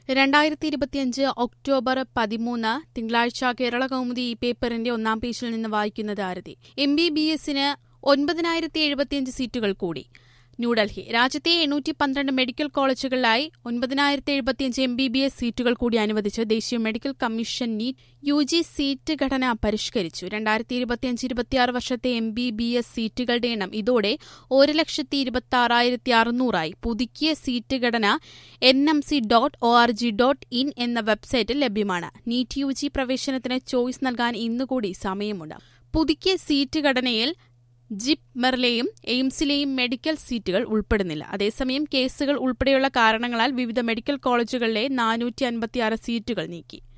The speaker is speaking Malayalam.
രണ്ടായിരത്തി ഇരുപത്തിയഞ്ച് ഒക്ടോബർ പതിമൂന്ന് തിങ്കളാഴ്ച കേരള കൗമുദി ഈ പേപ്പറിന്റെ ഒന്നാം പേജിൽ നിന്ന് വായിക്കുന്നത് ആരതി എം ബി ബി എസിന് ഒൻപതിനായിരത്തി എഴുപത്തിയഞ്ച് സീറ്റുകൾ കൂടി ന്യൂഡൽഹി രാജ്യത്തെ എണ്ണൂറ്റി പന്ത്രണ്ട് മെഡിക്കൽ കോളേജുകളിലായി ഒൻപതിനായിരത്തി എഴുപത്തിയഞ്ച് എം ബി ബി എസ് സീറ്റുകൾ കൂടി അനുവദിച്ച് ദേശീയ medical commission NEET U G seat ഘടന പരിഷ്കരിച്ചു രണ്ടായിരത്തി ഇരുപത്തിയഞ്ച് ഇരുപത്തിയാറ് വർഷത്തെ എം ബി ബി എസ് സീറ്റുകളുടെ എണ്ണം ഇതോടെ ഒരു ലക്ഷത്തി ഇരുപത്തി ആറായിരത്തി അറുന്നൂറായി പുതുക്കിയ സീറ്റ് ഘടന N M C dot O R G dot in എന്ന വെബ്സൈറ്റിൽ ലഭ്യമാണ് നീറ്റ് യു ജി പ്രവേശനത്തിന് ചോയ്സ് നൽകാൻ ഇന്നുകൂടി സമയമുണ്ട് പുതുക്കിയ സീറ്റ് ഘടനയിൽ ജിപ്മറിലെയും എയിംസിലെയും മെഡിക്കൽ സീറ്റുകൾ ഉൾപ്പെടുന്നില്ല അതേസമയം കേസുകൾ ഉൾപ്പെടെയുള്ള കാരണങ്ങളാൽ വിവിധ മെഡിക്കൽ കോളേജുകളിലെ നാനൂറ്റി അൻപത്തിയാറ് സീറ്റുകൾ നീക്കി